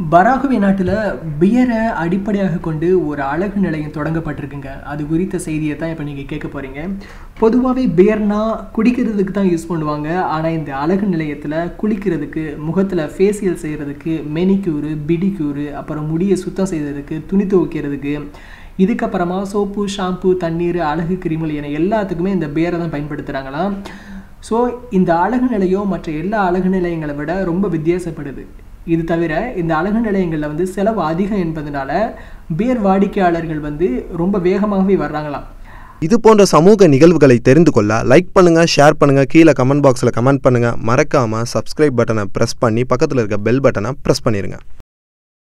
Paraguay நாட்டில் பியரை அடிப்படையாக கொண்டு ஒரு அழகு நிலையம் தொடங்கப்பட்டிருக்குங்க அது குறித்த செய்தியை தான் இப்போ நீங்கள் கேட்க போகிறீங்க பொதுவாகவே பியர்னா குடிக்கிறதுக்கு தான் யூஸ் பண்ணுவாங்க ஆனால் இந்த அழகு நிலையத்தில் குளிக்கிறதுக்கு முகத்தில் ஃபேஷியல் செய்கிறதுக்கு மெனிக்யூரு பிடிக்யூரு அப்புறம் முடியை சுத்தம் செய்கிறதுக்கு துணி துவைக்கிறதுக்கு இதுக்கப்புறமா சோப்பு ஷாம்பு தண்ணீர் அழகு கிருமிகள் என எல்லாத்துக்குமே இந்த பியரை தான் பயன்படுத்துகிறாங்களாம் ஸோ இந்த அழகு நிலையம் மற்ற எல்லா அழகு நிலையங்களை விட ரொம்ப வித்தியாசப்படுது இது தவிர இந்த அழகு நிலையங்களில் வந்து செலவு அதிகம் என்பதனால பியர் வாடிக்கையாளர்கள் வந்து ரொம்ப வேகமாகவே வர்றாங்களாம் இது போன்ற சமூக நிகழ்வுகளை தெரிந்து கொள்ள லைக் பண்ணுங்க ஷேர் பண்ணுங்க கீழே கமெண்ட் பாக்ஸில் கமெண்ட் பண்ணுங்க மறக்காம சப்ஸ்கிரைப் பட்டனை ப்ரெஸ் பண்ணி பக்கத்தில் இருக்க பெல் பட்டனை ப்ரெஸ் பண்ணிருங்க